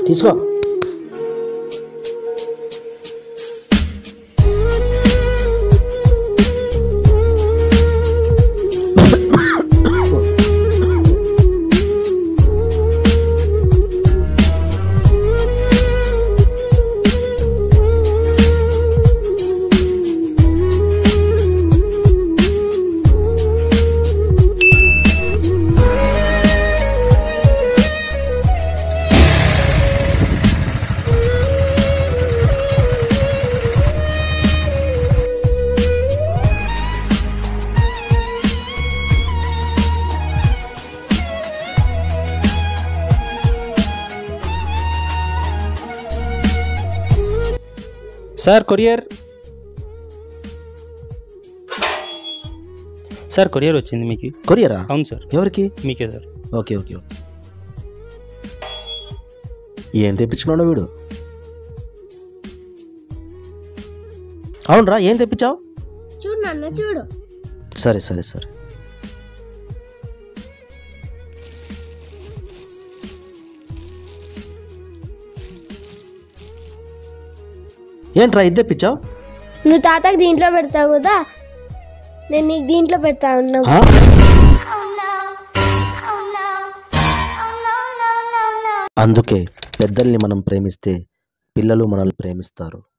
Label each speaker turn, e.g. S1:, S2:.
S1: తీసుకో
S2: sir courier sir courier వచ్చింది మీకు
S1: కొరియరా
S2: అవును సార్
S1: ఎవరికి
S2: మీకే సార్
S1: ఓకే ఓకే ఓకే ఏం తెప్పించుకున్నాడు వీడు అవునరా ఏం తెప్పించావు
S3: చూడు నాన్న చూడు
S1: సరే సరే సరే ఏంట్రా ఇది తెప్పించావు
S3: నువ్వు తాతకి దీంట్లో పెడతావు కదా నేను నీకు దీంట్లో పెడతా ఉన్నావు
S1: ఆ? అందుకే పెద్దల్ని మనం ప్రేమిస్తే పిల్లలు మనల్ని ప్రేమిస్తారు